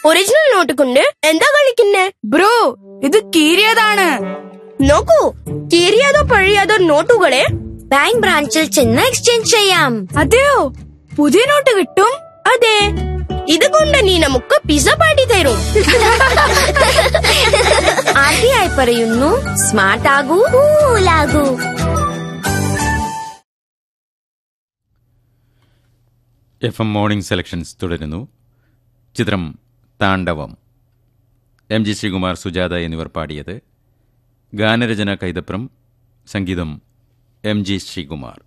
original not കൊണ്ട് എന്താ കളിക്കുന്നേ bro ഇത് കീറിയതാണ് നോക്കൂ കീറിയതോ പഴയതോ നോട്ടുകളെ ബാങ്ക് ബ്രാഞ്ചിൽ ചെന്ന് എക്സ്ചേഞ്ച് ചെയ്യാം അതെയോ പുതിയ നോട്ട് കിട്ടും അതെ ഇതുകൊണ്ട് നീ നമുക്ക് പിസ പാടി തരും ആർ ബി ഐ പറയുന്നു സ്മാർട്ട് ആകൂ കൂലാകൂ എഫ് എം മോർണിംഗ് സെലക്ഷൻസ് തുടരുന്നു ചിത്രം താണ്ഡവം എം ജി ശ്രീകുമാർ സുജാത എന്നിവർ പാടിയത് ഗാനരചന കൈതപ്രം സംഗീതം എം ജി ശ്രീകുമാർ